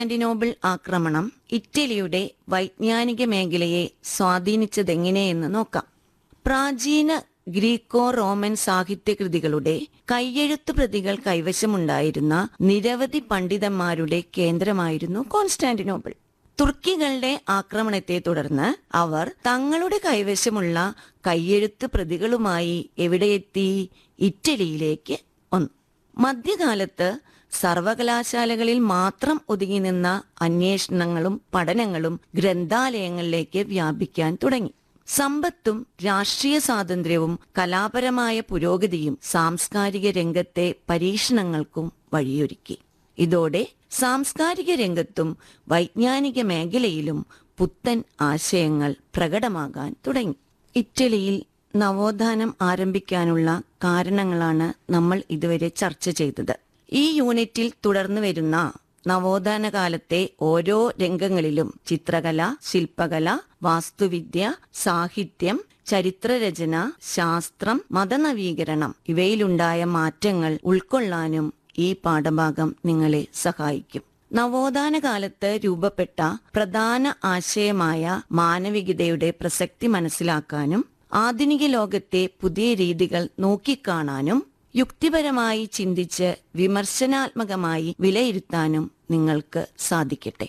Constantinople ആക്രമണം ഇറ്റലിയുടെ വൈജ്ഞാനിക മേഖലയെ സ്വാധീനിച്ചതെങ്ങനെയെന്ന് നോക്കാം പ്രാചീന ഗ്രീക്കോ റോമൻ സാഹിത്യകൃതികളുടെ കയ്യെഴുത്ത് പ്രതികൾ കൈവശമുണ്ടായിരുന്ന നിരവധി പണ്ഡിതന്മാരുടെ കേന്ദ്രമായിരുന്നു കോൺസ്റ്റാന്റിനോബിൾ തുർക്കികളുടെ ആക്രമണത്തെ തുടർന്ന് അവർ തങ്ങളുടെ കൈവശമുള്ള കയ്യെഴുത്ത് പ്രതികളുമായി എവിടെയെത്തി ഇറ്റലിയിലേക്ക് വന്നു മധ്യകാലത്ത് സർവകലാശാലകളിൽ മാത്രം ഒതുങ്ങി നിന്ന അന്വേഷണങ്ങളും പഠനങ്ങളും ഗ്രന്ഥാലയങ്ങളിലേക്ക് വ്യാപിക്കാൻ തുടങ്ങി സമ്പത്തും രാഷ്ട്രീയ സ്വാതന്ത്ര്യവും കലാപരമായ പുരോഗതിയും സാംസ്കാരിക രംഗത്തെ പരീക്ഷണങ്ങൾക്കും വഴിയൊരുക്കി ഇതോടെ സാംസ്കാരിക രംഗത്തും വൈജ്ഞാനിക മേഖലയിലും പുത്തൻ ആശയങ്ങൾ പ്രകടമാകാൻ തുടങ്ങി ഇറ്റലിയിൽ നവോത്ഥാനം ആരംഭിക്കാനുള്ള കാരണങ്ങളാണ് നമ്മൾ ഇതുവരെ ചർച്ച ചെയ്തത് ഈ യൂണിറ്റിൽ തുടർന്നു വരുന്ന നവോത്ഥാന കാലത്തെ ഓരോ രംഗങ്ങളിലും ചിത്രകല ശില്പകല വാസ്തുവിദ്യ സാഹിത്യം ചരിത്രരചന ശാസ്ത്രം മതനവീകരണം ഇവയിലുണ്ടായ മാറ്റങ്ങൾ ഉൾക്കൊള്ളാനും ഈ പാഠഭാഗം നിങ്ങളെ സഹായിക്കും നവോത്ഥാന കാലത്ത് രൂപപ്പെട്ട പ്രധാന ആശയമായ മാനവികതയുടെ പ്രസക്തി മനസ്സിലാക്കാനും ആധുനിക ലോകത്തെ പുതിയ രീതികൾ നോക്കിക്കാണാനും യുക്തിപരമായി ചിന്തിച്ച് വിമർശനാത്മകമായി വിലയിരുത്താനും നിങ്ങൾക്ക് സാധിക്കട്ടെ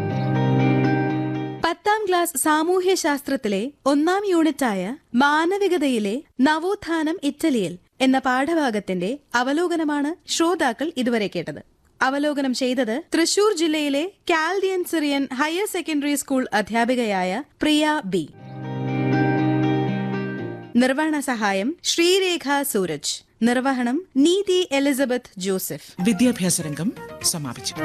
പത്താം ക്ലാസ് സാമൂഹ്യ ശാസ്ത്രത്തിലെ ഒന്നാം യൂണിറ്റായ മാനവികതയിലെ നവോത്ഥാനം ഇറ്റലിയിൽ എന്ന പാഠഭാഗത്തിന്റെ അവലോകനമാണ് ശ്രോതാക്കൾ ഇതുവരെ കേട്ടത് അവലോകനം ചെയ്തത് തൃശൂർ ജില്ലയിലെ Chaldean Syrian higher secondary school അധ്യാപികയായ പ്രിയ ബി നിർവഹണ സഹായം ശ്രീരേഖ സൂരജ് നിർവഹണം നീതി എലിസബത്ത് ജോസഫ് വിദ്യാഭ്യാസ രംഗം സമാപിച്ചു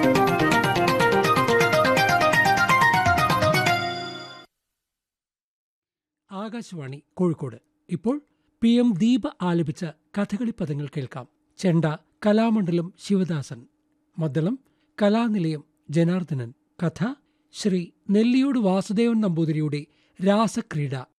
ആകാശവാണി കോഴിക്കോട് ഇപ്പോൾ പി എം ദീപ ആലപിച്ച കഥകളി പദങ്ങൾ കേൾക്കാം ചെണ്ട കലാമണ്ഡലം ശിവദാസൻ മദ്ദളം കലാനിലയം ജനാർദ്ദനൻ കഥ ശ്രീ നെല്ലിയോട് വാസുദേവൻ നമ്പൂതിരിയുടെ രാസക്രീഡ